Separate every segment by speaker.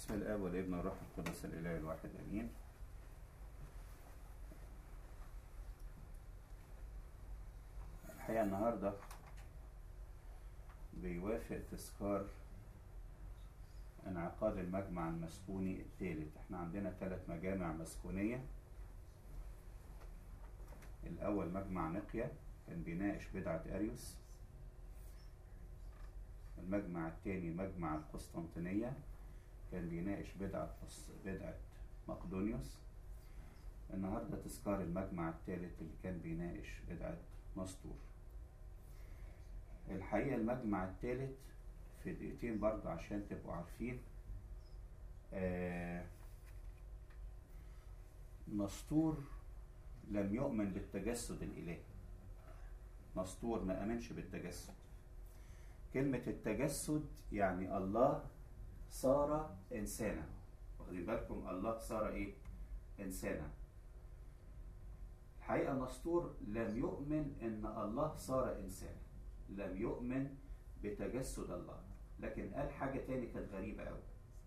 Speaker 1: بسم الاب والابن والروح القدس الاله الواحد امين الحقيقه النهارده بيوافق تذكار انعقاد المجمع المسكوني الثالث احنا عندنا ثلاث مجامع مسكونيه الاول مجمع نقيا كان بيناقش بدعه اريوس المجمع الثاني مجمع القسطنطينيه كان بيناقش بدعة بدعة مقدونيوس النهارده تذكار المجمع الثالث اللي كان بيناقش بدعة نسطور الحقيقة المجمع الثالث في دقيقتين برضه عشان تبقوا عارفين آه نسطور لم يؤمن بالتجسد الإلهي نسطور ما آمنش بالتجسد كلمة التجسد يعني الله صار إنسانا واخدين بالكم الله صار إيه؟ إنسانا الحقيقة نسطور لم يؤمن إن الله صار إنسانا لم يؤمن بتجسد الله لكن قال حاجة تاني كانت غريبة أوي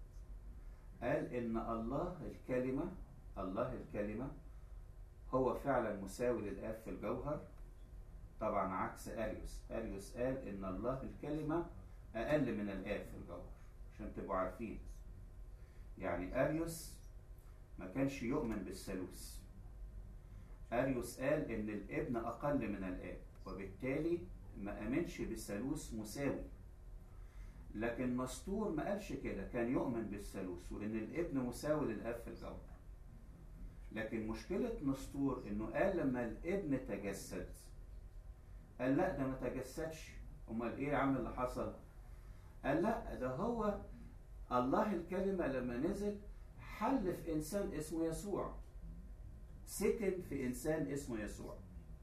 Speaker 1: قال إن الله الكلمة الله الكلمة هو فعلا مساوي للآب في الجوهر طبعا عكس أريوس أريوس قال إن الله الكلمة أقل من الآب في الجوهر عشان تبقوا عارفين يعني أريوس ما كانش يؤمن بالثالوث أريوس قال إن الابن أقل من الآب وبالتالي ما أمنش بالثالوث مساوي لكن نسطور ما قالش كده كان يؤمن بالثالوث وإن الابن مساوي للآب في الجوهر لكن مشكلة نسطور إنه قال لما الابن تجسد قال لا ده ما تجسدش أمال إيه يا عم اللي حصل؟ قال لا ده هو الله الكلمة لما نزل حل في إنسان اسمه يسوع سكن في إنسان اسمه يسوع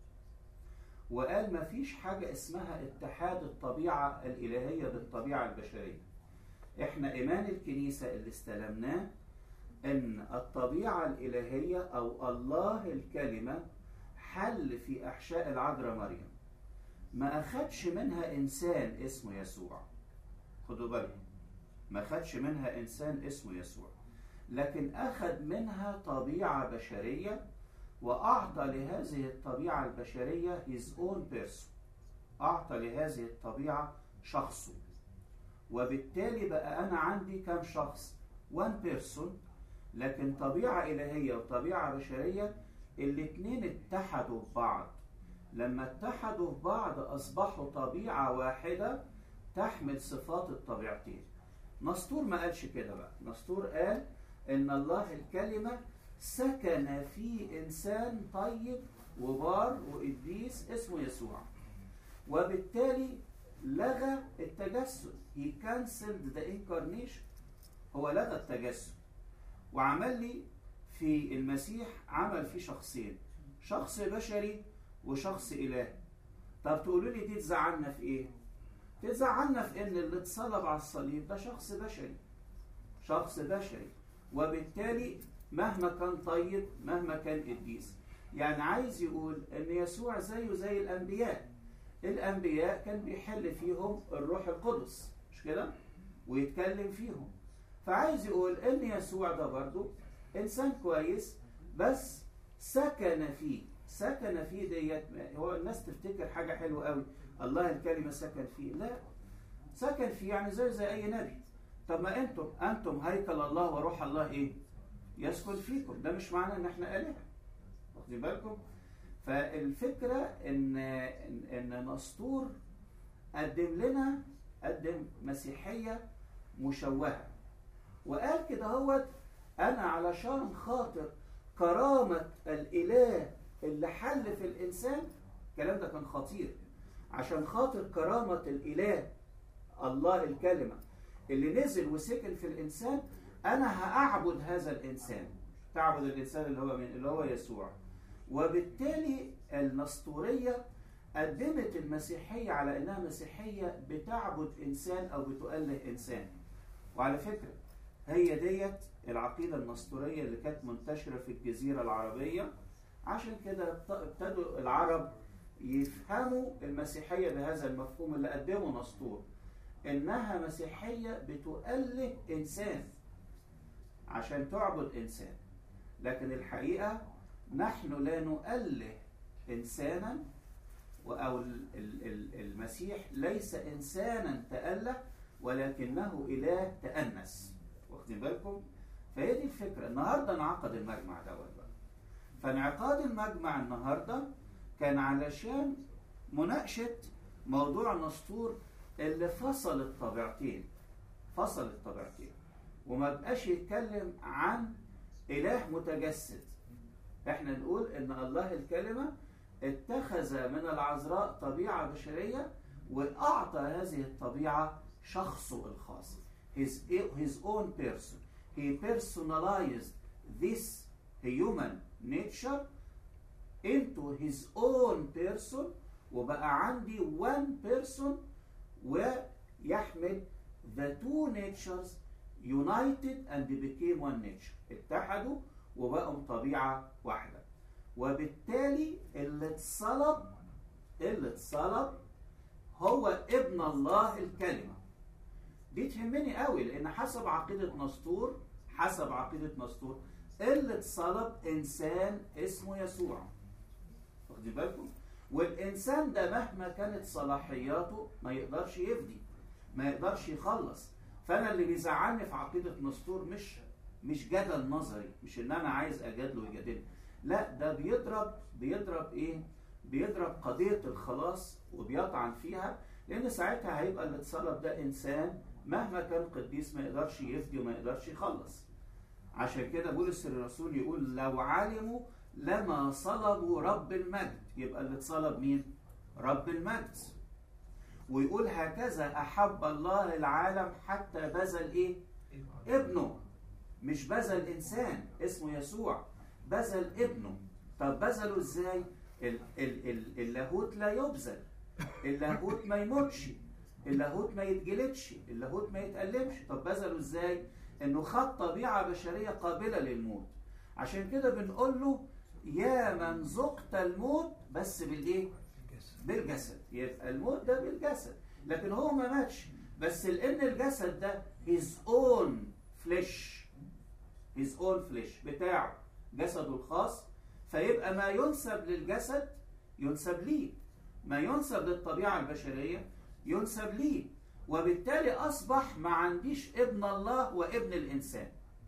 Speaker 1: وقال ما فيش حاجة اسمها اتحاد الطبيعة الإلهية بالطبيعة البشرية احنا إيمان الكنيسة اللي استلمناه ان الطبيعة الإلهية أو الله الكلمة حل في أحشاء العذراء مريم ما أخدش منها إنسان اسمه يسوع خدوا بالكم ما خدش منها انسان اسمه يسوع لكن اخذ منها طبيعه بشريه واعطى لهذه الطبيعه البشريه his own person اعطى لهذه الطبيعه شخصه وبالتالي بقى انا عندي كم شخص one person لكن طبيعه الهيه وطبيعه بشريه الاثنين اتحدوا ببعض لما اتحدوا ببعض اصبحوا طبيعه واحده تحمل صفات الطبيعتين نسطور ما قالش كده بقى نسطور قال ان الله الكلمة سكن في انسان طيب وبار وقديس اسمه يسوع وبالتالي لغى التجسد he canceled the incarnation هو لغى التجسد وعمل لي في المسيح عمل فيه شخصين شخص بشري وشخص إلهي طب تقولوا لي دي تزعلنا في ايه تزعلنا في ان اللي اتصلب على الصليب ده شخص بشري شخص بشري وبالتالي مهما كان طيب مهما كان قديس يعني عايز يقول ان يسوع زيه زي الانبياء الانبياء كان بيحل فيهم الروح القدس مش كده ويتكلم فيهم فعايز يقول ان يسوع ده برضه انسان كويس بس سكن فيه سكن فيه ديت هو الناس تفتكر حاجه حلوه قوي الله الكلمة سكن فيه لا سكن فيه يعني زي زي أي نبي طب ما أنتم أنتم هيكل الله وروح الله إيه يسكن فيكم ده مش معنى إن إحنا آلهة واخدين بالكم فالفكرة إن إن نسطور قدم لنا قدم مسيحية مشوهة وقال كده هوت أنا علشان خاطر كرامة الإله اللي حل في الإنسان الكلام ده كان خطير عشان خاطر كرامة الإله الله الكلمة اللي نزل وسكن في الإنسان أنا هأعبد هذا الإنسان تعبد الإنسان اللي هو من اللي هو يسوع وبالتالي النسطورية قدمت المسيحية على إنها مسيحية بتعبد إنسان أو بتؤله إنسان وعلى فكرة هي ديت العقيدة النسطورية اللي كانت منتشرة في الجزيرة العربية عشان كده ابتدوا العرب يفهموا المسيحية بهذا المفهوم اللي قدمه نسطور إنها مسيحية بتؤله إنسان عشان تعبد إنسان لكن الحقيقة نحن لا نؤله إنسانا أو ال- ال- ال- المسيح ليس إنسانا تأله ولكنه إله تأنس واخدين بالكم؟ فهي دي الفكرة النهاردة انعقد المجمع دوت بقى فانعقاد المجمع النهاردة كان علشان مناقشة موضوع نسطور اللي فصل الطبيعتين فصل الطبيعتين وما بقاش يتكلم عن إله متجسد احنا نقول ان الله الكلمة اتخذ من العذراء طبيعة بشرية وأعطى هذه الطبيعة شخصه الخاص his, his own person he personalized this human nature into his own person وبقى عندي one person ويحمل the two natures united and became one nature اتحدوا وبقوا طبيعة واحدة وبالتالي اللي اتصلب اللي اتصلب هو ابن الله الكلمة دي تهمني قوي لان حسب عقيدة نسطور حسب عقيدة نسطور اللي اتصلب انسان اسمه يسوع واخدين بالكم والانسان ده مهما كانت صلاحياته ما يقدرش يفدي ما يقدرش يخلص فانا اللي بيزعلني في عقيدة نسطور مش مش جدل نظري مش ان انا عايز اجادله ويجادلني لا ده بيضرب بيضرب ايه بيضرب قضية الخلاص وبيطعن فيها لان ساعتها هيبقى اللي اتصلب ده انسان مهما كان قديس ما يقدرش يفدي وما يقدرش يخلص عشان كده بولس الرسول يقول لو علموا لما صلبوا رب المجد يبقى اللي اتصلب مين رب المجد ويقول هكذا احب الله العالم حتى بذل ايه ابنه مش بذل انسان اسمه يسوع بذل ابنه طب بذله ازاي ال- ال- ال- اللاهوت لا يبذل اللاهوت ما يموتش اللاهوت ما يتجلدش اللاهوت ما يتألمش طب بذله ازاي انه خد طبيعة بشرية قابلة للموت عشان كده بنقول له يا من ذقت الموت بس بالايه بالجسد يبقى الموت ده بالجسد لكن هو ما ماتش بس لان الجسد ده his own flesh his own flesh بتاعه جسده الخاص فيبقى ما ينسب للجسد ينسب ليه ما ينسب للطبيعة البشرية ينسب ليه وبالتالي أصبح ما عنديش ابن الله وابن الإنسان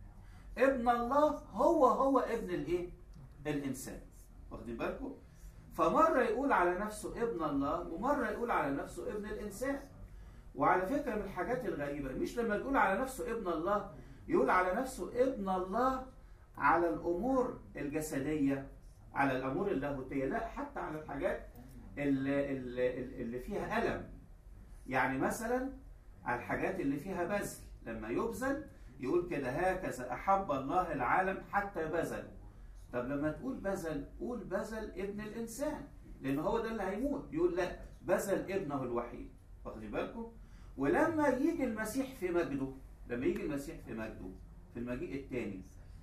Speaker 1: ابن الله هو هو ابن الايه الإنسان واخدين بالكم فمرة يقول على نفسه ابن الله ومرة يقول على نفسه ابن الإنسان وعلى فكرة من الحاجات الغريبة مش لما يقول على نفسه ابن الله يقول على نفسه ابن الله على الأمور الجسدية على الأمور اللاهوتية لا حتى على الحاجات اللي, اللي, اللي فيها ألم يعني مثلا على الحاجات اللي فيها بذل لما يبذل يقول كده هكذا أحب الله العالم حتى بذل طب لما تقول بذل قول بذل ابن الإنسان لأن هو ده اللي هيموت يقول لا بذل ابنه الوحيد واخدين بالكم ولما يجي المسيح في مجده لما يجي المسيح في مجده في المجيء الثاني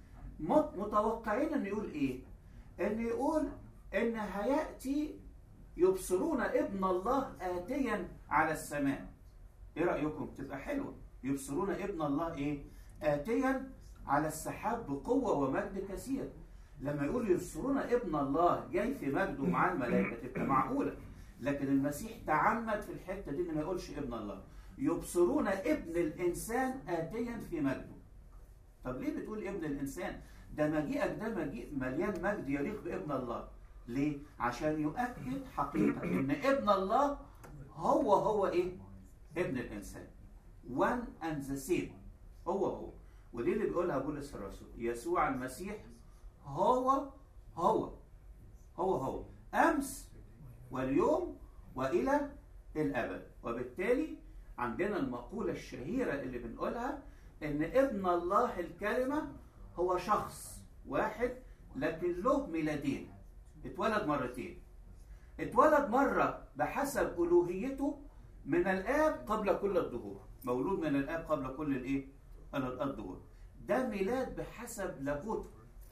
Speaker 1: متوقعين ان يقول ايه ان يقول ان هياتي يبصرون ابن الله اتيا على السماء ايه رايكم تبقى حلوه يبصرون ابن الله ايه اتيا على السحاب بقوه ومجد كثير لما يقول يبصرون ابن الله جاي في مجده مع الملائكه تبقى معقوله لكن المسيح تعمد في الحته دي ان ما يقولش ابن الله يبصرون ابن الانسان اتيا في مجده طب ليه بتقول ابن الانسان ده مجيئك ده مجيء مليان مجد يليق بابن الله ليه عشان يؤكد حقيقه ان ابن الله هو هو ايه ابن الانسان one and the same هو هو ودي اللي بيقولها بولس الرسول يسوع المسيح هو هو هو هو امس واليوم والى الابد وبالتالي عندنا المقوله الشهيره اللي بنقولها ان ابن الله الكلمه هو شخص واحد لكن له ميلادين اتولد مرتين اتولد مره بحسب الوهيته من الاب قبل كل الدهور مولود من الاب قبل كل الايه الدهور ده ميلاد بحسب لاهوته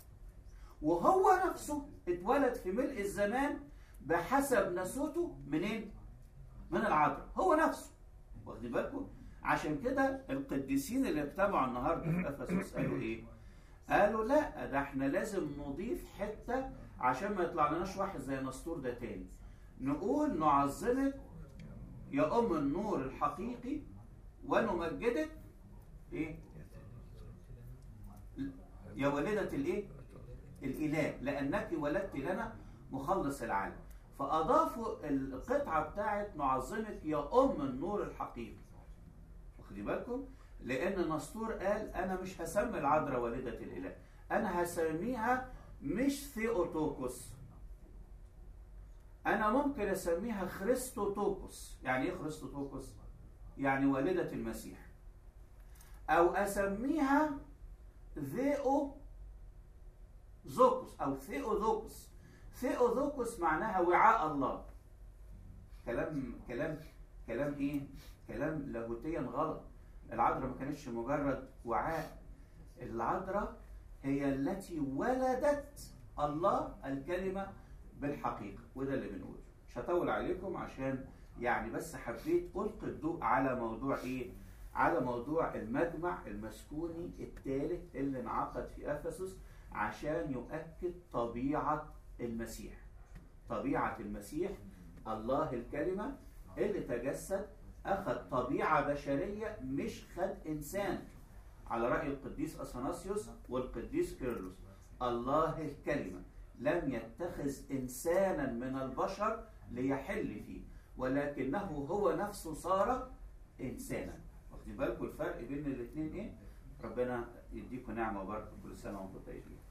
Speaker 1: وهو نفسه اتولد في ملء الزمان بحسب نسوته منين من العذراء هو نفسه واخدين بالكم عشان كده القديسين اللي اجتمعوا النهارده في افسس قالوا ايه قالوا لا ده احنا لازم نضيف حته عشان ما يطلع لناش واحد زي نسطور ده تاني نقول نعظمك يا ام النور الحقيقي ونمجدك ايه يا والدة الايه الاله لانك ولدت لنا مخلص العالم فاضافوا القطعه بتاعت نعظمك يا ام النور الحقيقي واخدين بالكم لان نسطور قال انا مش هسمي العذراء والده الاله انا هسميها مش ثيوتوكوس انا ممكن اسميها خريستوتوكوس يعني ايه خريستوتوكوس يعني والده المسيح او اسميها ذيو زوكوس او ثيوذوكوس ثيوذوكوس معناها وعاء الله كلام كلام كلام ايه كلام لاهوتيا غلط العذراء ما كانتش مجرد وعاء العذراء هي التي ولدت الله الكلمة بالحقيقة وده اللي بنقوله مش هطول عليكم عشان يعني بس حبيت ألقي الضوء على موضوع إيه على موضوع المجمع المسكوني الثالث اللي انعقد في أفسس عشان يؤكد طبيعة المسيح طبيعة المسيح الله الكلمة اللي تجسد أخذ طبيعة بشرية مش خد إنسان على رأي القديس أثناسيوس والقديس كيرلس الله الكلمة لم يتخذ إنسانا من البشر ليحل فيه ولكنه هو نفسه صار إنسانا واخدين بالكم الفرق بين الاثنين إيه؟ ربنا يديكم نعمة وبركة كل سنة وأنتم طيبين